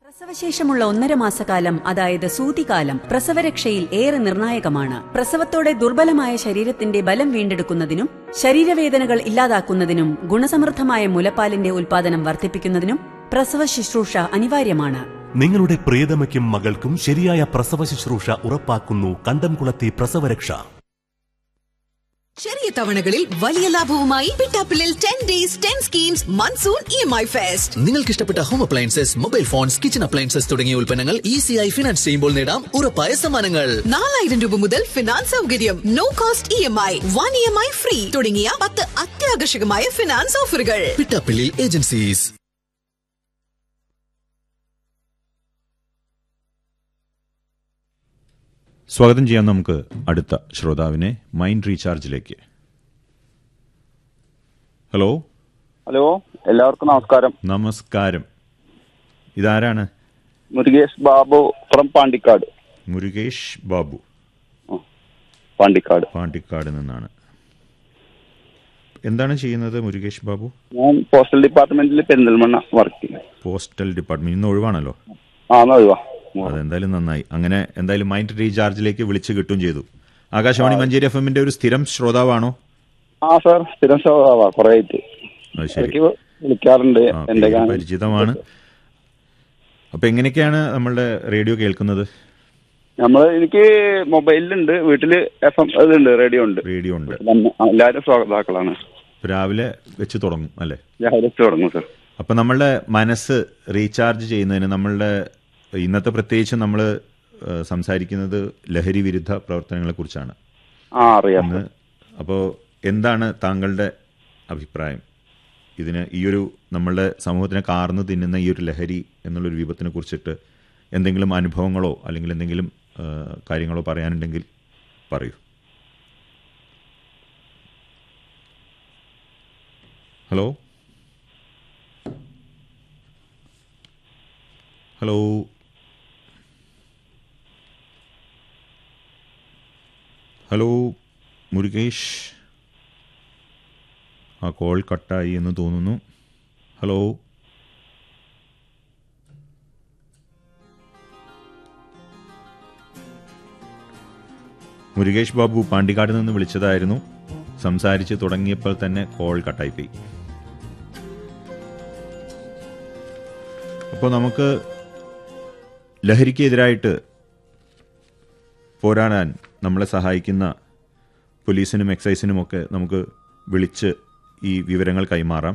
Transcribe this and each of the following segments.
പ്രസവശേഷമുള്ള ഒന്നര മാസക്കാലം അതായത് സൂതികാലം പ്രസവരക്ഷയിൽ ഏറെ നിർണായകമാണ് പ്രസവത്തോടെ ദുർബലമായ ശരീരത്തിന്റെ ബലം വീണ്ടെടുക്കുന്നതിനും ശരീരവേദനകൾ ഇല്ലാതാക്കുന്നതിനും ഗുണസമൃദ്ധമായ മുലപ്പാലിന്റെ ഉൽപാദനം വർദ്ധിപ്പിക്കുന്നതിനും പ്രസവ ശുശ്രൂഷ അനിവാര്യമാണ് നിങ്ങളുടെ പ്രിയതമയ്ക്കും മകൾക്കും ശരിയായ പ്രസവ ശുശ്രൂഷ ഉറപ്പാക്കുന്നു കണ്ടംകുളത്തി പ്രസവരക്ഷ ചെറിയ തവണകളിൽ വലിയ ലാഭവുമായി പിട്ടാപ്പിളിൽ ten days ten schemes monsoon E M I fest നിങ്ങൾക്ക് ഇഷ്ടപ്പെട്ട home appliances mobile phones kitchen appliances തുടങ്ങിയ ഉൽപ്പന്നങ്ങൾ ഈസിയായി ഫിനാൻസ് ചെയ്യുമ്പോൾ നേടാം ഉറപ്പായ സമ്മാനങ്ങൾ നാലായിരം രൂപ മുതൽ ഫിനാൻസ് സൗകര്യം no cost E M I one E M I free തുടങ്ങിയ പത്ത് അത്യാകർഷകമായ ഫിനാൻസ് ഓഫറുകൾ പിട്ടാപ്പിള്ളി ഏജൻസീസ് സ്വാഗതം ചെയ്യാം നമുക്ക് അടുത്ത ശ്രോതാവിനെ മൈൻഡ് റീചാർജിലേക്ക് ഹലോ ഹലോ എല്ലാവർക്കും നമസ്കാരം നമസ്കാരം ഇതാരാണ് മുരുകേഷ് ബാബു ഫ്രം പാണ്ടിക്കാട് മുരുകേഷ് ബാബു പാണ്ടിക്കാട് പാണ്ടിക്കാട് നിന്നാണ് എന്താണ് ചെയ്യുന്നത് മുരുകേഷ് ബാബു ഞാൻ പോസ്റ്റൽ ഡിപ്പാർട്ട്മെന്റിൽ പെരിന്തൽമണ്ണ വർക്ക് ചെയ്യും പോസ്റ്റൽ ഡിപ്പാർട്ട്മെന്റ് ഇന്ന് ഒഴിവാണല്ലോ ആ എന്നാ ഒഴിവാ അതെന്തായാലും നന്നായി അങ്ങനെ എന്തായാലും മൈൻഡ് റീചാർജിലേക്ക് വിളിച്ച് കിട്ടുകയും ചെയ്തു ആകാശവാണി മഞ്ചേരി എഫ് എമ്മിന്റെ ഒരു സ്ഥിരം ശ്രോതാവാണോ ആ സാർ സ്ഥിരം ശ്രോതാവാ കുറെ ആയിട്ട് അത് ശരി ഇടയ്ക്ക് വിളിക്കാറുണ്ട് ആ, എന്റെ പേര് ഗാനം. പരിചിതമാണ് അപ്പൊ എങ്ങനെയൊക്കെയാണ് നമ്മളുടെ റേഡിയോ കേൾക്കുന്നത് നമ്മള് എനിക്ക് മൊബൈലിലുണ്ട് വീട്ടില് എഫ് എം ഇതുണ്ട് റേഡിയോ ഉണ്ട് റേഡിയോ ഉണ്ട് നമ്മ- എല്ലാവരും സ്വാഗതാക്കളാണ് രാവിലെ വെച്ച് തുടങ്ങും അല്ലേ രാവിലെ തുടങ്ങും സാർ അപ്പൊ നമ്മളുടെ മനസ്സ് റീചാർജ് ചെയ്യുന്നതിന് നമ്മളുടെ ഇന്നത്തെ പ്രത്യേകിച്ച് നമ്മൾ സംസാരിക്കുന്നത് ലഹരി വിരുദ്ധ പ്രവർത്തനങ്ങളെ കുറിച്ചാണ് ആ അറിയാം ഇന്ന് അപ്പോൾ എന്താണ് താങ്കളുടെ അഭിപ്രായം ഇതിന് ഈ ഒരു നമ്മളുടെ സമൂഹത്തിനെ കാർന്നു തിന്നുന്ന ഈ ഒരു ലഹരി എന്നുള്ളൊരു വിപത്തിനെ കുറിച്ചിട്ട് എന്തെങ്കിലും അനുഭവങ്ങളോ അല്ലെങ്കിൽ എന്തെങ്കിലും ആ, കാര്യങ്ങളോ പറയാനുണ്ടെങ്കിൽ പറയൂ ഹലോ ഹലോ ഹലോ മുരുകേഷ് ആ കോൾ കട്ടായി എന്ന് തോന്നുന്നു ഹലോ മുരുകേഷ് ബാബു പാണ്ടിക്കാട് നിന്ന് വിളിച്ചതായിരുന്നു സംസാരിച്ച് തുടങ്ങിയപ്പോൾ തന്നെ കോൾ കട്ടായിപ്പോയി അപ്പോൾ നമുക്ക് ലഹരിക്കെതിരായിട്ട് പോരാടാൻ നമ്മളെ സഹായിക്കുന്ന പോലീസിനും എക്സൈസിനുമൊക്കെ നമുക്ക് വിളിച്ച് ഈ വിവരങ്ങൾ കൈമാറാം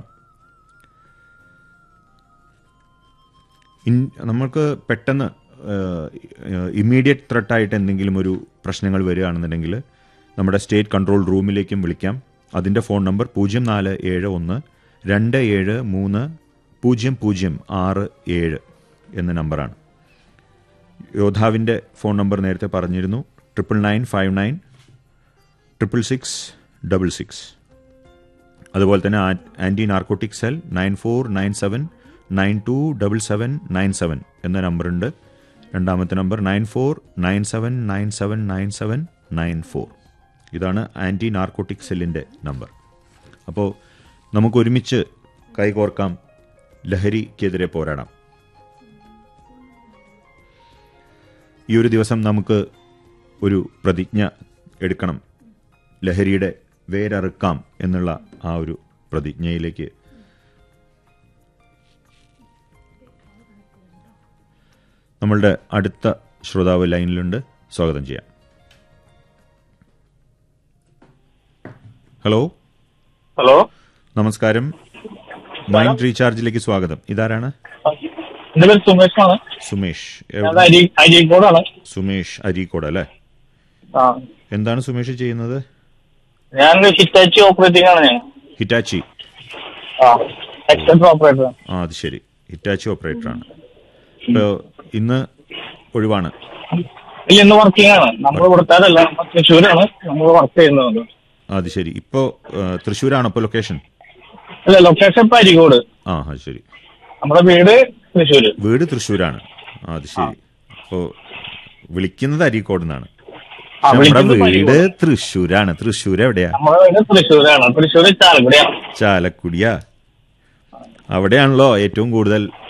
ഇൻ നമുക്ക് പെട്ടെന്ന് ഇമ്മീഡിയറ്റ് ത്രെട്ടായിട്ട് എന്തെങ്കിലും ഒരു പ്രശ്നങ്ങൾ വരികയാണെന്നുണ്ടെങ്കിൽ നമ്മുടെ സ്റ്റേറ്റ് കൺട്രോൾ റൂമിലേക്കും വിളിക്കാം അതിൻ്റെ ഫോൺ നമ്പർ പൂജ്യം നാല് ഏഴ് ഒന്ന് രണ്ട് ഏഴ് മൂന്ന് പൂജ്യം പൂജ്യം ആറ് ഏഴ് എന്ന നമ്പറാണ് യോദ്ധാവിൻ്റെ ഫോൺ നമ്പർ നേരത്തെ പറഞ്ഞിരുന്നു triple nine five nine triple six double six അതുപോലെ തന്നെ anti narcotic cell nine four nine seven nine two double seven nine seven എന്ന നമ്പറുണ്ട് രണ്ടാമത്തെ number nine four nine seven nine seven nine seven nine four ഇതാണ് anti narcotic സെല്ലിൻ്റെ number അപ്പോൾ നമുക്ക് ഒരുമിച്ച് കൈകോർക്കാം ലഹരിക്കെതിരെ പോരാടാം ഈ ഒരു ദിവസം നമുക്ക് ഒരു പ്രതിജ്ഞ എടുക്കണം ലഹരിയുടെ വേരറുക്കാം എന്നുള്ള ആ ഒരു പ്രതിജ്ഞയിലേക്ക് നമ്മളുടെ അടുത്ത ശ്രോതാവ് ലൈനിലുണ്ട് സ്വാഗതം ചെയ്യാം ഹലോ ഹലോ നമസ്കാരം മൈൻഡ് റീചാർജിലേക്ക് സ്വാഗതം ഇതാരാണ് എന്റെ പേര് സുമേഷ് ആണ് സുമേഷ് ഞാൻ എവിടെ- അരി അരീക്കോടാണ് സുമേഷ് അരീക്കോട് അല്ലേ ആ എന്താണ് സുമേഷ് ചെയ്യുന്നത് ഞാൻ ഹിറ്റാച്ചി ഓപ്പറേറ്റിംഗ് ആണ് ഞാൻ ഹിറ്റാച്ചി ആ എക്സെപ്റ്റ് ഓപ്പറേറ്റർ ആ അത് ശരി ഹിറ്റാച്ചി ഓപ്പറേറ്ററാണ് ഇപ്പോൾ ഇന്ന് ഒഴിവാണ് ഇല്ല ഇന്ന് വർക്കിംഗ് ആണ് നമ്മൾ കൊടുത്താലല്ല നമ്മൾ തൃശ്ശൂരാണ് നമ്മൾ വർക്ക് ചെയ്യുന്നത് അത് ശരി ഇപ്പോൾ തൃശ്ശൂരാണോ ഇപ്പോൾ ലൊക്കേഷൻ അല്ല ലൊക്കേഷൻ ഇപ്പൊ അരീക്കോട് ആ അത് ശരി നമ്മുടെ വീട് തൃശ്ശൂര് വീട് തൃശ്ശൂരാണ് ആ അത് ശരി അപ്പോൾ വിളിക്കുന്നത് അരീക്കോട് നിന്നാണ് ആ, നമ്മുടെ വിളിക്കുന്നത് വീട് അരീക്കോട്. തൃശ്ശൂരാണ് തൃശ്ശൂർ എവിടെയാ നമ്മുടെ വീട് തൃശ്ശൂരാണ് തൃശ്ശൂര് ചാലക്കുടിയാണ് ചാലക്കുടിയാ അവിടെയാണല്ലോ ഏറ്റവും കൂടുതൽ